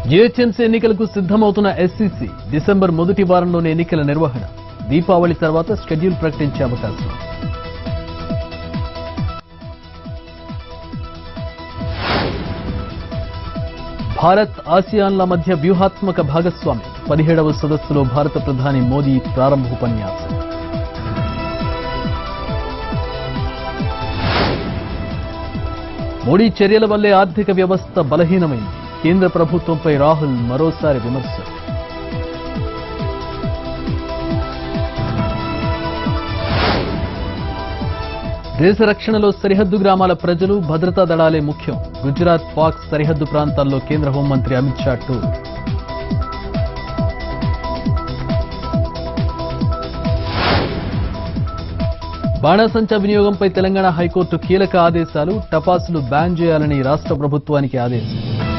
GHMC ఎన్నికలకు సిద్ధమవుతున్న ఎస్సీసీ December మొదటి వారంలోనే ఎన్నికల నిర్వహణ దీపావళి తర్వాత షెడ్యూల్ ప్రకటించే అవకాశం భారత్ ఆసియాన్ల మధ్య వ్యూహాత్మక భాగస్వామ్యం పదిహేడవ సదస్సులో భారత ప్రధాని మోదీ ప్రారంభోపన్యాసం మోడీ చర్యల వల్లే ఆర్థిక వ్యవస్థ బలహీనమైంది కేంద్ర ప్రభుత్వంపై రాహుల్ మరోసారి విమర్శ దేశ రక్షణలో సరిహద్దు గ్రామాల ప్రజలు భద్రతా దళాలే ముఖ్యం గుజరాత్ పాక్ సరిహద్దు ప్రాంతాల్లో కేంద్ర హోంమంత్రి అమిత్ షా టూర్ బాణాసంచా వినియోగంపై తెలంగాణ హైకోర్టు కీలక ఆదేశాలు టపాసులు బ్యాన్ చేయాలని రాష్ట్ర ప్రభుత్వానికి ఆదేశం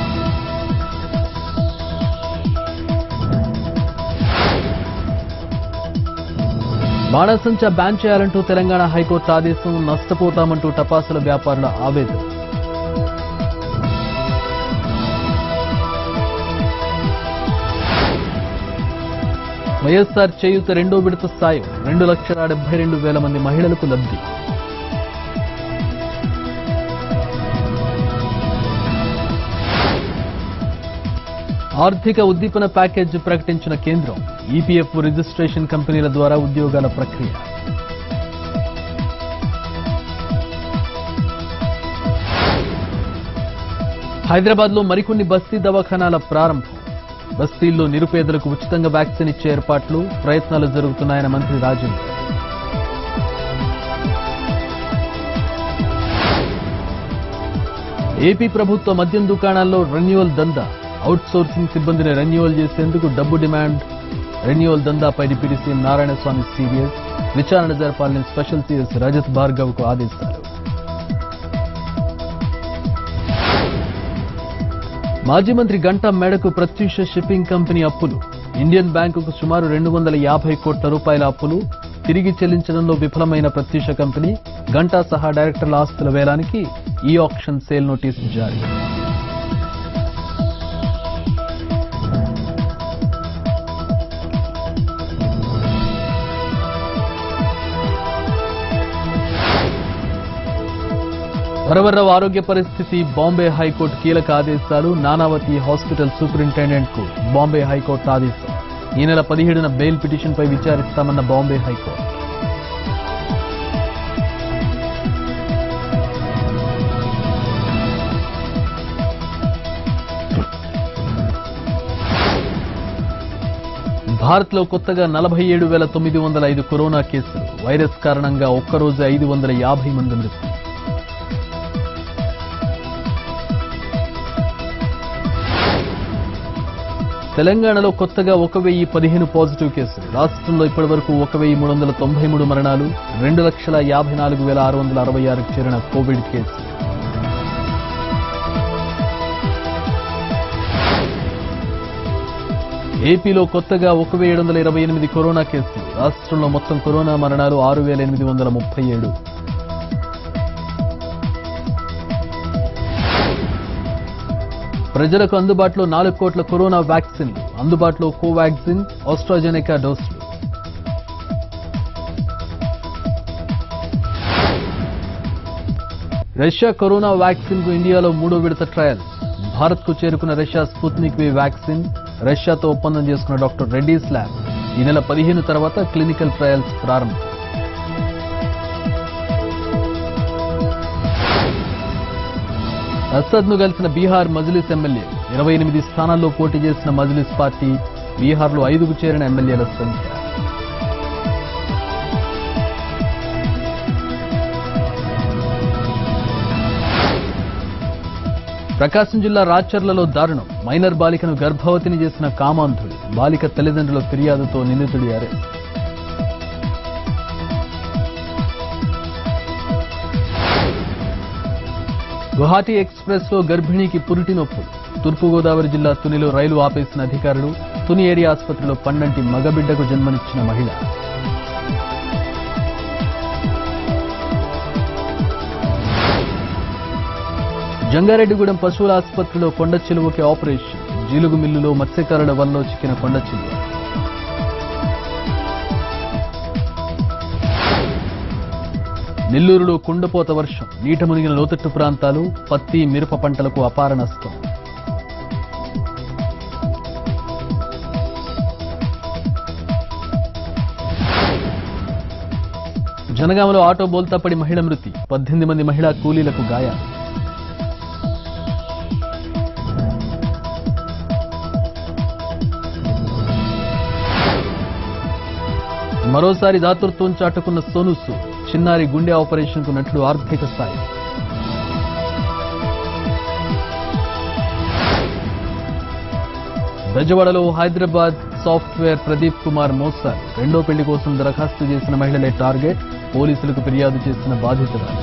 బాణాసంచా బ్యాన్ చేయాలంటూ తెలంగాణ హైకోర్టు ఆదేశం నష్టపోతామంటూ టపాసుల వ్యాపారుల ఆవేదన వైఎస్ఆర్ చేయూత రెండో విడత సాయం రెండు లక్షల డెబ్బై రెండు వేల మంది మహిళలకు లబ్ధి ఆర్థిక ఉద్దీపన ప్యాకేజ్ ప్రకటించిన కేంద్రం ఈపీఎఫ్ రిజిస్ట్రేషన్ కంపెనీల ద్వారా ఉద్యోగాల ప్రక్రియ హైదరాబాద్ లో మరికొన్ని బస్తీ దవాఖానాల ప్రారంభం బస్తీల్లో నిరుపేదలకు ఉచితంగా వ్యాక్సిన్ ఇచ్చే ఏర్పాట్లు ప్రయత్నాలు జరుగుతున్నాయన్న మంత్రి రాజేంద్ర ఏపీ ప్రభుత్వ మద్యం దుకాణాల్లో రెన్యువల్ దందా అవుట్ సోర్సింగ్ సిబ్బందిని రెన్యువల్ చేసేందుకు డబ్బు డిమాండ్ రెన్యువల్ దందాపై డిప్యూటీ సీఎం నారాయణస్వామి సీరియస్ విచారణ జరపాలని స్పెషల్ సీఎస్ రజత్ భార్గవ్ కు ఆదేశాలు మాజీ మంత్రి గంటా మేడకు ప్రత్యూష షిప్పింగ్ కంపెనీ అప్పులు ఇండియన్ బ్యాంకుకు సుమారు రెండు వందల యాభై కోట్ల రూపాయల అప్పులు తిరిగి చెల్లించడంలో విఫలమైన ప్రత్యూష కంపెనీ గంటా సహా డైరెక్టర్ల ఆస్తుల వేలానికి ఈ ఆప్షన్ సేల్ నోటీసు జారీ వరవర్రావు ఆరోగ్య పరిస్థితి బాంబే హైకోర్టు కీలక ఆదేశాలు నానావతి హాస్పిటల్ సూపరింటెండెంట్ కు బాంబే హైకోర్టు ఆదేశం ఈ నెల పదిహేడున బెయిల్ పిటిషన్పై విచారిస్తామన్న బాంబే హైకోర్టు భారత్లో కొత్తగా నలభై ఏడు వేల తొమ్మిది వందల ఐదు కరోనా కేసులు వైరస్ కారణంగా ఒక్కరోజు ఐదు వందల యాభై మంది మృతి తెలంగాణలో కొత్తగా ఒక వెయ్యి పదిహేను పాజిటివ్ కేసులు రాష్ట్రంలో ఇప్పటి వరకు ఒక వెయ్యి మూడు వందల తొంభై మూడు మరణాలు రెండు లక్షల యాభై నాలుగు వేల ఆరు వందల అరవై ఆరుకు చేరిన కోవిడ్ కేసులు ఏపీలో కొత్తగా ఒక వెయ్యి ఏడు వందల ఇరవై ఎనిమిది కరోనా కేసులు రాష్ట్రంలో మొత్తం కరోనా మరణాలు ఆరు వేల ఎనిమిది వందల ముప్పై ఏడు ప్రజలకు అందుబాటులో నాలుగు కోట్ల కరోనా వ్యాక్సిన్లు అందుబాటులో కోవాక్సిన్ ఆస్ట్రాజెనెకా డోసులు రష్యా కరోనా వ్యాక్సిన్ కు ఇండియాలో మూడో విడత ట్రయల్ భారత్ కు చేరుకున్న రష్యా స్పుత్నిక్ వి వ్యాక్సిన్ రష్యాతో ఒప్పందం చేసుకున్న డాక్టర్ రెడ్డీస్ ల్యాబ్ ఈ నెల పదిహేను తర్వాత క్లినికల్ ట్రయల్స్ ప్రారంభం అసద్ ను కలిసిన బీహార్ మజ్లిస్ ఎమ్మెల్యే ఇరవై ఎనిమిది స్థానాల్లో పోటీ చేసిన మజ్లిస్ పార్టీ బీహార్లో ఐదుకు చేరిన ఎమ్మెల్యేల సంఖ్య ప్రకాశం జిల్లా రాచర్లలో దారుణం మైనర్ బాలికను గర్భవతిని చేసిన కామాంధుడు బాలిక తల్లిదండ్రుల ఫిర్యాదుతో నిందితుడి అరెస్ట్ గుహాటీ ఎక్స్ప్రెస్ లో గర్భిణికి పురిటి నొప్పులు తూర్పుగోదావరి జిల్లా తునిలో రైలు ఆపేసిన అధికారులు తుని ఏరియా ఆసుపత్రిలో పండంటి మగబిడ్డకు జన్మనిచ్చిన మహిళ జంగారెడ్డిగూడెం పశువుల ఆసుపత్రిలో కొండ చెలువకి ఆపరేషన్ జీలుగు మిల్లులో మత్స్యకారుల వలలో చిక్కిన కొండ చిల్లు నెల్లూరులో కుండపోత వర్షం నీట మునిగిన లోతట్టు ప్రాంతాలు పత్తి మిరప పంటలకు అపార నష్టం జనగామలో ఆటో బోల్తా పడి మహిళ మృతి పద్దెనిమిది మంది మహిళా కూలీలకు గాయాలు మరోసారి దాతృత్వం చాటుకున్న సోను సూద్ చిన్నారి గుండె ఆపరేషన్ కు నటుడు ఆర్థిక సాయం బెజవాడలో హైదరాబాద్ సాఫ్ట్వేర్ ప్రదీప్ కుమార్ మోసార్ రెండో పెళ్లి కోసం దరఖాస్తు చేసిన మహిళలే టార్గెట్ పోలీసులకు ఫిర్యాదు చేసిన బాధితురాలు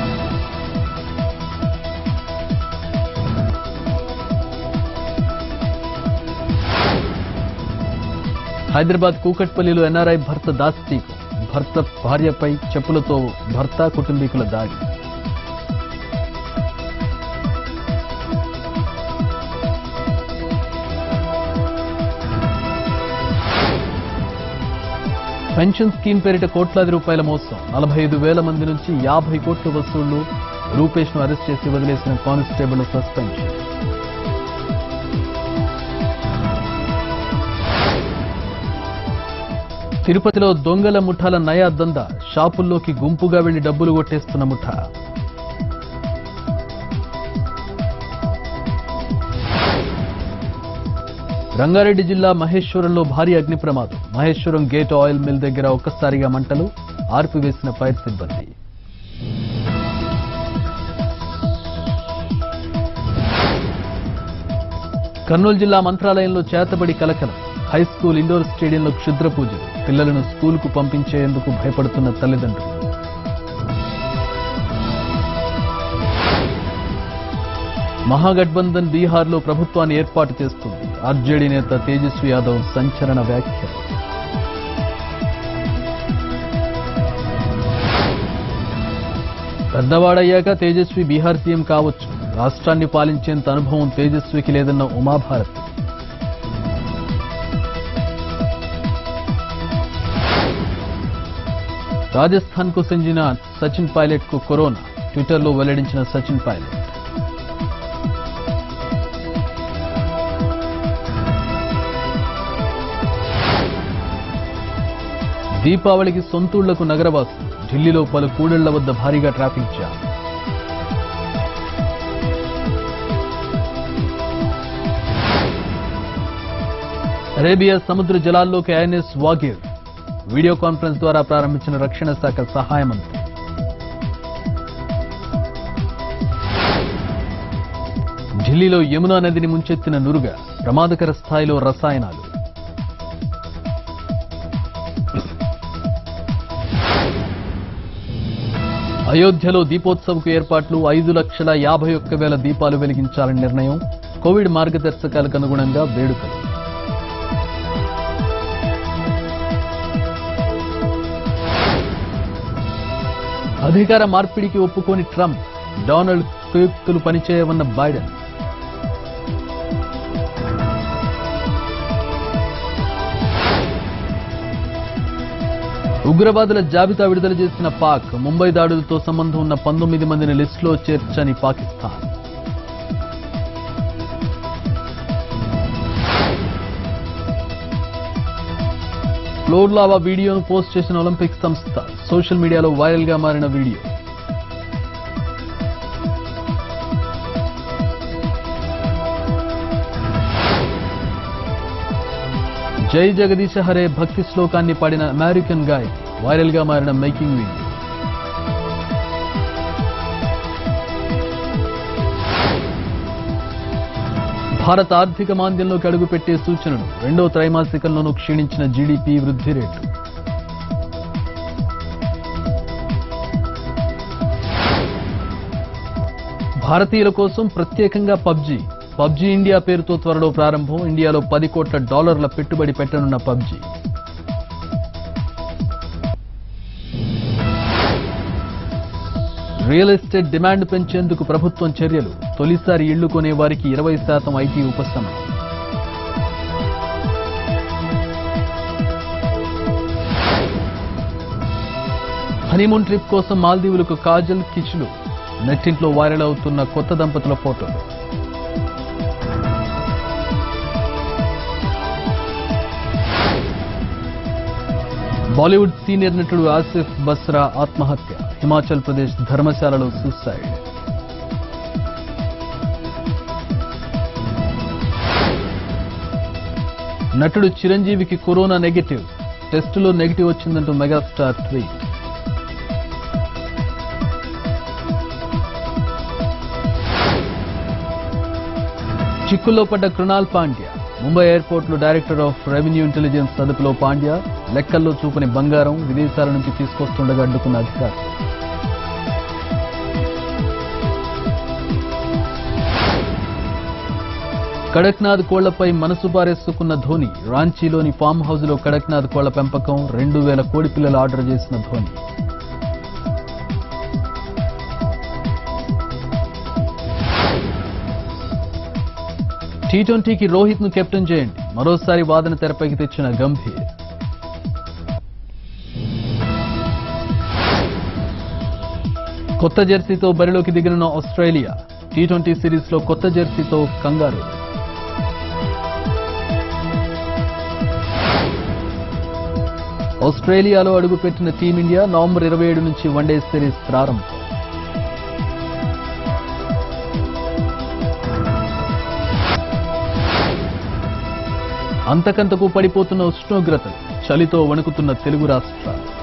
హైదరాబాద్ కూకట్పల్లిలో ఎన్ఆర్ఐ భర్త దాస్టీకు భర్త భార్యపై చెప్పులతో భర్త కుటుంబీకుల దాడి పెన్షన్ స్కీమ్ పేరిట కోట్లాది రూపాయల మోసం నలభై ఐదు వేల మంది నుంచి యాభై కోట్ల వసూళ్లు రూపేష్ ను అరెస్ట్ చేసి వదిలేసిన కానిస్టేబుల్ సస్పెన్షన్ తిరుపతిలో దొంగల ముఠాల నయా దంద షాపుల్లోకి గుంపుగా వెళ్లి డబ్బులు కొట్టేస్తున్న ముఠా రంగారెడ్డి జిల్లా మహేశ్వరంలో భారీ అగ్ని ప్రమాదం మహేశ్వరం గేట్ ఆయిల్ మిల్ దగ్గర ఒక్కసారిగా మంటలు ఆర్పివేసిన ఫైర్ సిబ్బంది కర్నూలు జిల్లా మంత్రాలయంలో చేతబడి కలకలం హై స్కూల్ ఇండోర్ స్టేడియంలో క్షుద్ర పూజలు పిల్లలను స్కూలుకు పంపించేందుకు భయపడుతున్న తల్లిదండ్రులు మహాగఠబంధన్ బీహార్లో ప్రభుత్వాన్ని ఏర్పాటు చేస్తుంది ఆర్జేడీ నేత తేజస్వి యాదవ్ సంచలన వ్యాఖ్యలు పెద్దవాడయ్యాక తేజస్వి బీహార్ సీఎం కావచ్చు రాష్ట్రాన్ని పాలించేంత అనుభవం తేజస్వికి లేదన్న ఉమాభారత్ రాజస్థాన్ కు చెందిన సచిన్ పైలట్ కు కరోనా ట్విట్టర్లో వెల్లడించిన సచిన్ పైలట్ దీపావళికి సొంతూళ్లకు నగరవాసులు ఢిల్లీలో పలు కూడళ్ల వద్ద భారీగా ట్రాఫిక్ జామ్ అరేబియా సముద్ర జలాల్లోకి ఐఎన్ఎస్ వాగిర్ వీడియో కాన్ఫరెన్స్ ద్వారా ప్రారంభించిన రక్షణ శాఖ సహాయ మంత్రి ఢిల్లీలో యమునా నదిని ముంచెత్తిన నురుగ ప్రమాదకర స్థాయిలో రసాయనాలు అయోధ్యలో దీపోత్సవకు ఏర్పాట్లు ఐదు లక్షల యాభై ఒక్క వేల దీపాలు వెలిగించాలని నిర్ణయం కోవిడ్ మార్గదర్శకాలకు అనుగుణంగా వేడుకలు అధికార మార్పిడికి ఒప్పుకోని ట్రంప్ డొనాల్డ్ కుయుక్తులు పనిచేయవన్న బైడెన్ ఉగ్రవాదుల జాబితా విడుదల చేసిన పాక్ ముంబై దాడులతో సంబంధం ఉన్న పంతొమ్మిది మందిని లిస్టులో చేర్చని పాకిస్తాన్ ఫ్లోర్ లావా వీడియోను పోస్ట్ చేసిన ఒలింపిక్ సంస్థ సోషల్ మీడియాలో వైరల్ గా మారిన వీడియో జై జగదీశ హరే భక్తి శ్లోకాన్ని పాడిన అమెరికన్ గాయ్ వైరల్ గా మారిన మేకింగ్ వీడియో భారత ఆర్థిక మాంద్యంలోకి అడుగుపెట్టే సూచనలు రెండో త్రైమాసికంలోనూ క్షీణించిన జీడీపీ వృద్ధి రేటు భారతీయుల కోసం ప్రత్యేకంగా పబ్జీ పబ్జీ ఇండియా పేరుతో త్వరలో ప్రారంభం ఇండియాలో పది కోట్ల డాలర్ల పెట్టుబడి పెట్టనున్న పబ్జీ రియల్ ఎస్టేట్ డిమాండ్ పెంచేందుకు ప్రభుత్వం చర్యలు తొలిసారి ఇళ్లు కొనే వారికి ఇరవై శాతం ఐటీ ఉపశమనం హనీమూన్ ట్రిప్ కోసం మాల్దీవులకు కాజల్ కిచ్లు నెట్టింట్లో వైరల్ అవుతున్న కొత్త దంపతుల ఫోటోలు బాలీవుడ్ సీనియర్ నటుడు ఆసిఫ్ బస్రా ఆత్మహత్య హిమాచల్ ప్రదేశ్ ధర్మశాలలో సూసైడ్ నటుడు చిరంజీవికి కరోనా నెగటివ్ టెస్టులో నెగటివ్ వచ్చిందంటూ మెగాస్టార్ ట్వీట్ చిక్కుల్లో పడ్డ కృణాల్ పాండ్య ముంబై ఎయిర్పోర్ట్లో డైరెక్టర్ ఆఫ్ రెవెన్యూ ఇంటెలిజెన్స్ అదుపులో పాండ్య లెక్కల్లో చూపని బంగారం విదేశాల నుంచి తీసుకొస్తుండగా అడ్డుకున్న అధికారి కడక్నాథ్ కోళ్లపై మనసు పారేసుకున్న ధోని రాంచీలోని ఫామ్ హౌస్ లో కడక్నాథ్ కోళ్ల పెంపకం రెండు వేల కోడి పిల్లలు ఆర్డర్ చేసిన ధోని టీ ట్వంటీకి రోహిత్ ను కెప్టెన్ చేయండి మరోసారి వాదన తెరపైకి తెచ్చిన గంభీర్ కొత్త జెర్సీతో బరిలోకి దిగిన ఆస్ట్రేలియా టీ ట్వంటీ సిరీస్ లో కొత్త జెర్సీతో కంగారు ఆస్ట్రేలియాలో అడుగుపెట్టిన టీమిండియా నవంబర్ ఇరవై ఏడు నుంచి వన్డే సిరీస్ ప్రారంభం అంతకంతకు పడిపోతున్న ఉష్ణోగ్రతలు చలితో వణుకుతున్న తెలుగు రాష్ట్రాలు